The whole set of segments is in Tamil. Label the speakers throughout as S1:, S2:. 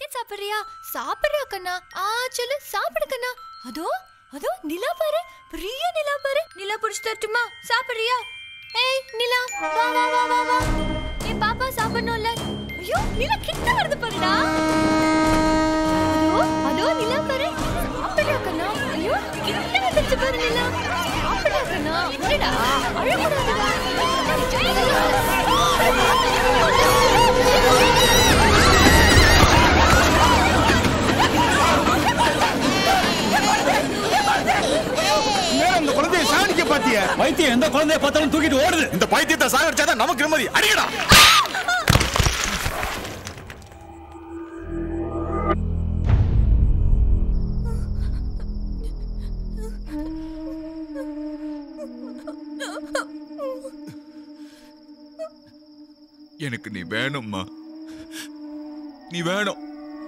S1: சாக்லேட் சாப்பிடுறியா சாப்பிடுறா கண்ணா ஆ சொல்லு சாப்பிடு கண்ணா அதோ அதோ நிலா பாரு பெரிய நிலா பாரு நிலா புடிச்சு தரட்டுமா சாப்பிடுறியா ஏய் நிலா வா வா வா வா வா என் பாப்பா சாப்பிடணும்ல ஐயோ நிலா கிட்ட வருது பாருடா அதோ அதோ நிலா பாரு சாப்பிடுறா கண்ணா ஐயோ கிட்ட வந்துச்சு பாரு நிலா சாப்பிடுறா கண்ணா என்னடா அழக்கூடாதுடா
S2: மேடம் இந்த குழந்தைய சாணிக்க பாத்திய
S3: வைத்தியம் எந்த குழந்தைய பார்த்தாலும் தூக்கிட்டு ஓடுது
S2: இந்த பைத்தியத்தை சாகடிச்சாதான் நமக்கு நிம்மதி அடிக்கடா எனக்கு நீ வேணும்மா நீ வேணும்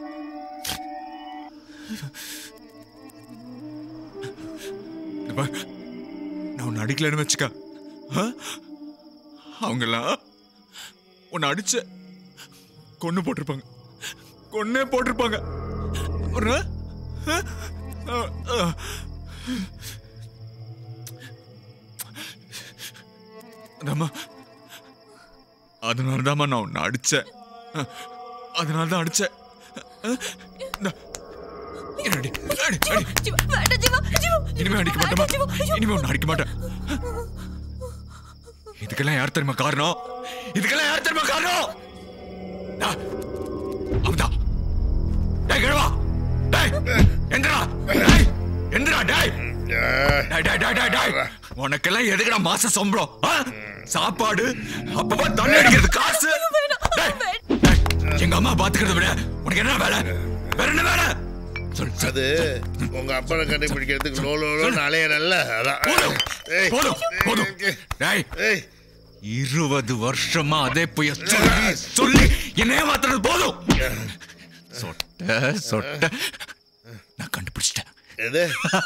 S2: இந்த பாரு, நான் உன்னை அடிக்கலன்னு வச்சுக்க ஆ? அவங்கெல்லாம் உன்னை அடிச்ச கொன்னு போட்டிருப்பாங்க கொன்னே போட்டிருப்பாங்க ஒரு ஆ? ஆ, ஆ. அதாம்மா அதனால தாம்மா நான் உன்னை அடிச்சேன் ஆ, அதனால தான் அடிச்சேன் ஆ, இந்தா. அடி, அடி, அடி. இனிமே அடிக்க மாட்டேமா இனிமே ஒன்னு அடிக்க மாட்டேன் இதுக்கெல்லாம் யார் தெரியுமா காரணம் இதுக்கெல்லாம் யார் தெரியுமா காரணம் டா, அவன்தான் டேய் கிழவா டேய் எந்திரா டேய் எந்திரா டேய் டேய் டேய் டேய் டேய் டேய் உனக்கெல்லாம் எதுக்குடா மாச சம்பளம் ஆ? சாப்பாடு அப்பப்பா தண்ணி அடிக்கிறது காசு டேய், டேய், எங்க அம்மா பாத்துக்கிறத விட உனக்கு என்ன வேலை வேற என்ன வேலை சொல்லு சொல்லு.
S4: அது உங்க அப்பனை கண்டுபிடிக்கிறதுக்கு லோ லோ லோன்னு அலையறல்ல அதான்
S3: போதும்
S4: ஏய்.
S3: போதும் போதும் டேய்
S4: ஏய்
S3: இருபது வருஷமா அதே போய் சொல்லி சொல்லி என்ன ஏமாத்துறது போதும் சொட்ட சொட்ட நான் கண்டுபிடிச்சிட்டேன்
S4: எது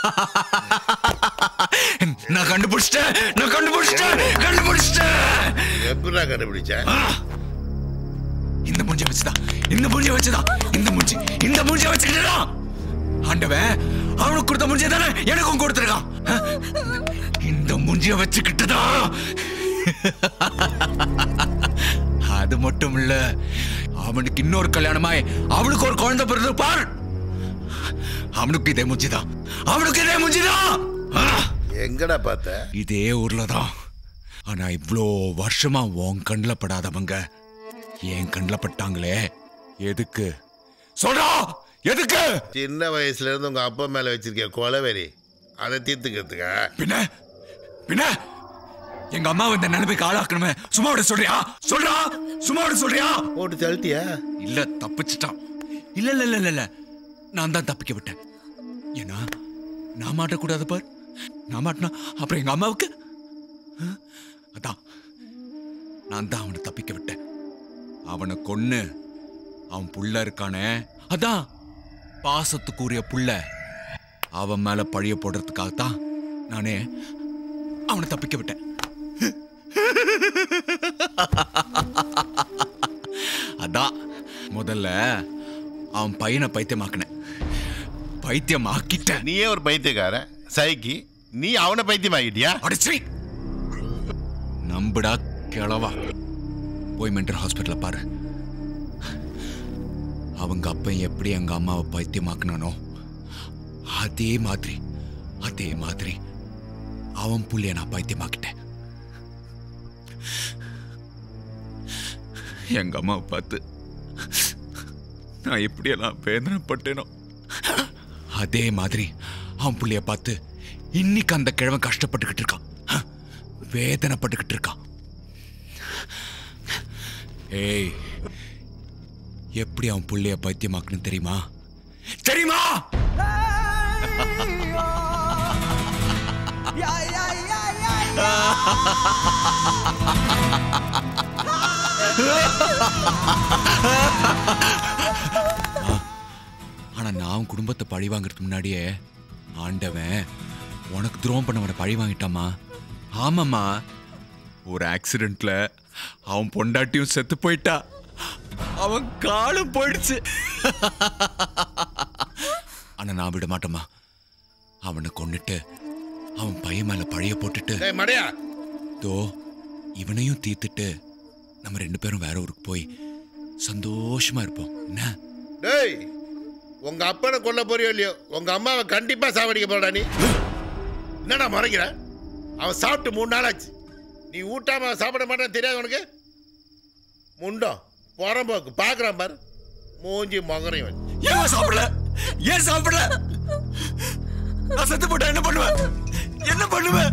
S3: நான் கண்டுபிடிச்சிட்டேன் நான் கண்டுபிடிச்சிட்டேன் கண்டுபிடிச்சிட்டேன்
S4: எப்படா கண்டுபிடிச்ச
S3: ஆ! இந்த மூஞ்ச வச்சுதான் இந்த மூஞ்ச வச்சுதான் இந்த மூஞ்சி இந்த மூஞ்ச வச்சுக்கிட்டுதான் ஆண்டவன் அவனுக்கு கொடுத்த மூஞ்சிய தானே எனக்கும் கொடுத்துருக்கான் ஆ? இந்த மூஞ்சிய வச்சுக்கிட்டுதான் அது மட்டும் இல்ல அவனுக்கு இன்னொரு கல்யாணமாய் அவனுக்கு ஒரு குழந்தை பிறந்து பார் அவனுக்கு இதே மூஞ்சிதான் அவனுக்கு இதே மூஞ்சிதான் ஆ!
S4: எங்கடா பார்த்த
S3: இதே ஊர்ல தான் ஆனா இவ்ளோ வருஷமா உன் கண்ணில் படாதவங்க என் கண்ணில் பட்டாங்களே எதுக்கு சொல்றா எதுக்கு
S4: சின்ன வயசுல இருந்து உங்க அப்பா மேல வச்சிருக்க கொலவெறி அதை தீர்த்துக்கிறதுக்கா
S3: பின்ன பின்ன எங்க அம்மா இந்த நிலைமைக்கு ஆளாக்கணுமே சும்மா விட சொல்றியா சொல்றா சும்மா விட சொல்றியா
S4: போட்டு தள்ளிட்டியா
S3: இல்ல தப்பிச்சிட்டான் இல்ல இல்ல இல்ல இல்ல, இல்ல நான் தான் தப்பிக்க விட்டேன் ஏன்னா நான் மாட்டக்கூடாது பார் நான் மாட்டினா அப்புறம் எங்க அம்மாவுக்கு ஆ? அதான் நான் தான் அவனை தப்பிக்க விட்டேன் அவனை கொன்னு அவன் புள்ள இருக்கானே அதான் பாசத்துக்குரிய புள்ள அவன் மேல பழிய போடுறதுக்காகத்தான் நானே அவனை தப்பிக்க விட்டேன் அதான் முதல்ல அவன் பையனை பைத்தியமாக்கினேன் பைத்தியமாக்கிட்டேன்
S4: நீயே ஒரு பைத்தியக்காரன் சைக்கி நீ அவனை பைத்தியமாக்கிட்டியா
S3: அடிச்சி நம்புடா கிளவா போய் மென்டல் ஹாஸ்பிட்டல பாரு அவங்க அப்பன் எப்படி எங்க அம்மாவை பைத்தியமாக்குனானோ அதே மாதிரி அதே மாதிரி அவன் புள்ளைய நான் பைத்தியமாக்கிட்டேன் எங்க அம்மாவை பார்த்து நான் எப்படியெல்லாம் வேதனைப்பட்டேனோ அதே மாதிரி அவன் புள்ளைய பார்த்து இன்னைக்கு அந்த கிழவன் கஷ்டப்பட்டுக்கிட்டு இருக்கான் வேதனைப்பட்டுக்கிட்டு இருக்கான் ஏய் எப்படி அவன் புள்ளைய பைத்தியமாக்கணும் தெரியுமா தெரியுமா ஆனா நான் குடும்பத்தை பழி வாங்குறதுக்கு முன்னாடியே ஆண்டவன் உனக்கு துரோகம் பண்ணவனை பழி வாங்கிட்டாமா ஆமாம்மா ஒரு ஆக்சிடென்ட்ல அவன் பொண்டாட்டியும் செத்து போயிட்டா அவன் காலும் போயிடுச்சு ஆனா நான் விட மாட்டேமா அவனை கொன்னுட்டு அவன் பையன் மேல பழைய போட்டுட்டு
S4: டேய் மடையா
S3: தோ இவனையும் தீர்த்துட்டு நம்ம ரெண்டு பேரும் வேற ஊருக்கு போய் சந்தோஷமா இருப்போம் என்ன
S4: டேய் உங்க அப்பனை கொல்ல போறியோ இல்லையோ உங்க அம்மாவை கண்டிப்பா சாவடிக்க போறடா நீ என்னடா மறைக்கிற அவன் சாப்பிட்டு மூணு நாள் ஆச்சு நீ ஊட்டாம அவன் சாப்பிட மாட்டான்னு தெரியாது உனக்கு முண்டம் புறம்போக்கு பார்க்குறான் பாரு மூஞ்சி மகரையும் வச்சு
S3: ஏன் சாப்பிடல ஏன் சாப்பிடல நான் செத்து போட்டா என்ன பண்ணுவேன் என்ன பண்ணுவேன்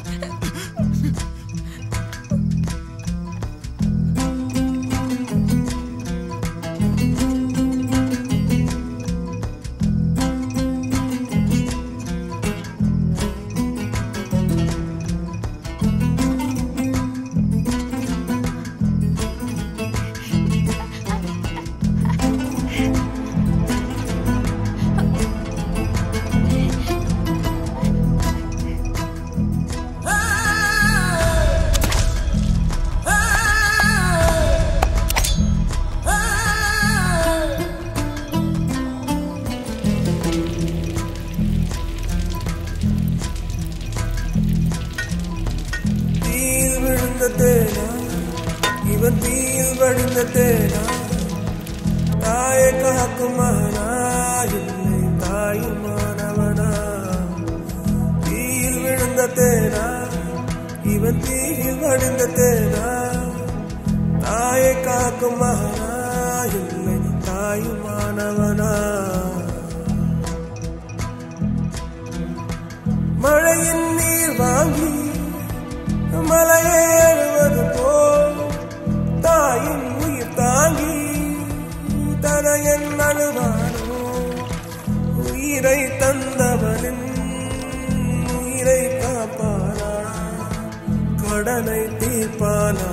S5: தீயில் விழுந்த தேனா இவன் தீயில் வடிந்த தேனா தாயை காக்கும் மகனா இல்லை தாயும் மாணவனா தீயில் விழுந்த தேனா இவன் தீயில் வடிந்த தேனா தாயை காக்கும் மகனா இல்லை தாயும் மாணவனா மழையின் நீர் வாங்கி மலையேறுவது போல் தாயின் உயிர் தாங்கி தனையன் அழுவானோ உயிரை தந்தவனின் உயிரை காப்பானா கடனை தீர்ப்பானா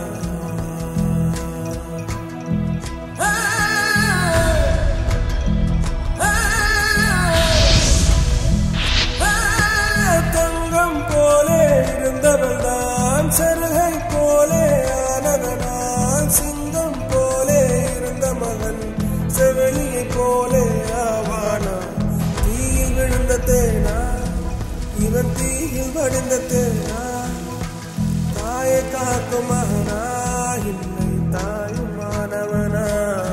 S5: தங்கம் போலே இருந்தவள் தான் சருகை போலே ஆனதனால் சிங்கம் போலே இருந்த மகன் செவிலியை போலே ஆவானா தீயில் விழுந்த தேனா இவன் தீயில் வடிந்த தேனா தாயை காக்கும் மகனா இல்லை தாயும் மாணவனா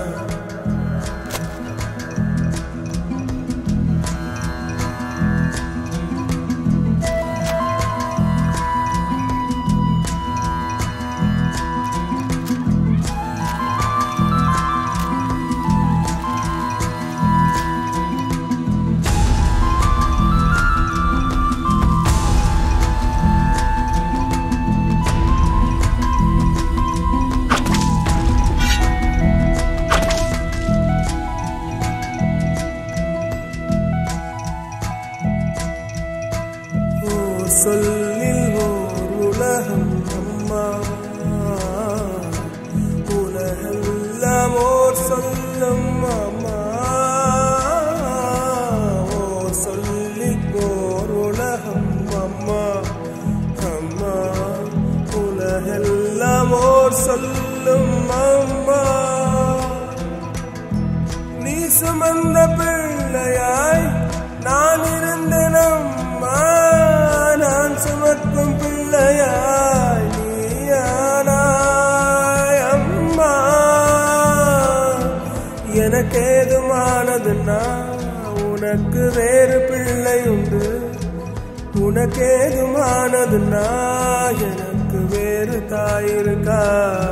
S5: ஓர் சொல்லில் ஓர் உலகம் அம்மா உலகெல்லாம் ஓர் சொல்லும் அம்மா ஓர் சொல்லில் ஓர் உலகம் அம்மா அம்மா உலகெல்லாம் ஓர் சொல்லும் அம்மா நீ சுமந்த பிள்ளையாய் நான் இருந்தேன் அம்மா நான் சுமக்கும் பிள்ளையாய் நீயானாய் அம்மா எனக்கேதுமானதுன்னா உனக்கு வேறு பிள்ளை உண்டு உனக்கேதுமானதுன்னா எனக்கு வேறு தாய் இருக்கா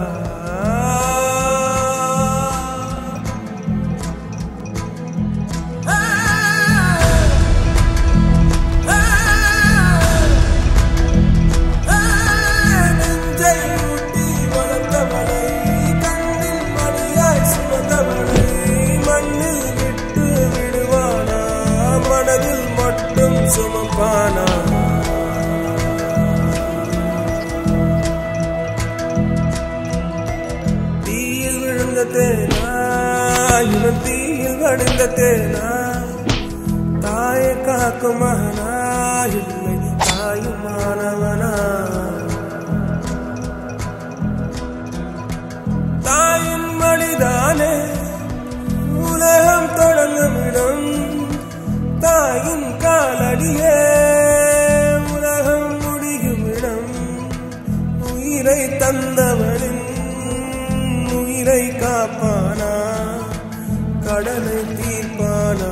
S5: நெஞ்சை ஊட்டி வளர்த்தவளை கண்ணில் மணியாய் சுமந்தவளை மண்ணில் விட்டு விடுவானா மனதில் மட்டும் சுமப்பானா தீயில் விழுந்த தேனா இவன் தீயில் வடிந்த தேனா தாயை காக்கும் மகனா இல்லை தாயும் மாணவனா தாயின் மடிதான் அழகியே உலகம் முடியும் இடம் உயிரை தந்தவனின் உயிரை காப்பானா கடலை தீர்ப்பானா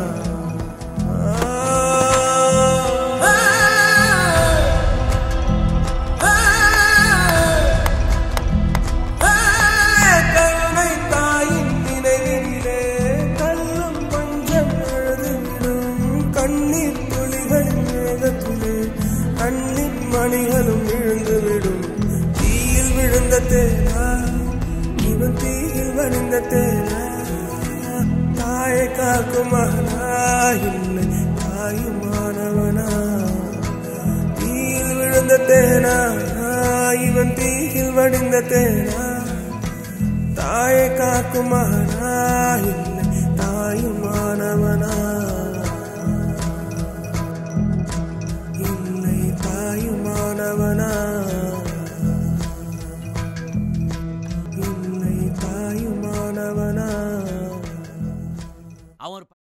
S5: கருணை தாயின் நினைவிலே கல்லும் பஞ்சம் எழுதுவிடும் கண்ணீர் துளிகள் மேகத்திலே கண்ணீர் மணிகளும் விழுந்துவிடும் தீயில் விழுந்த தேனா இவன் தீயில் வணிந்த தேனா தாயை காக்கும் மகனா இல்லை தாயுமானவனா தீயில் விழுந்த தேனா இவன் தீயில் வடிந்த தேனா தாயை காக்கும் மகனா இல்லை தாயுமானவனா இல்லை தாயுமானவனா இல்லை தாயுமானவனா
S6: அவன் ஒரு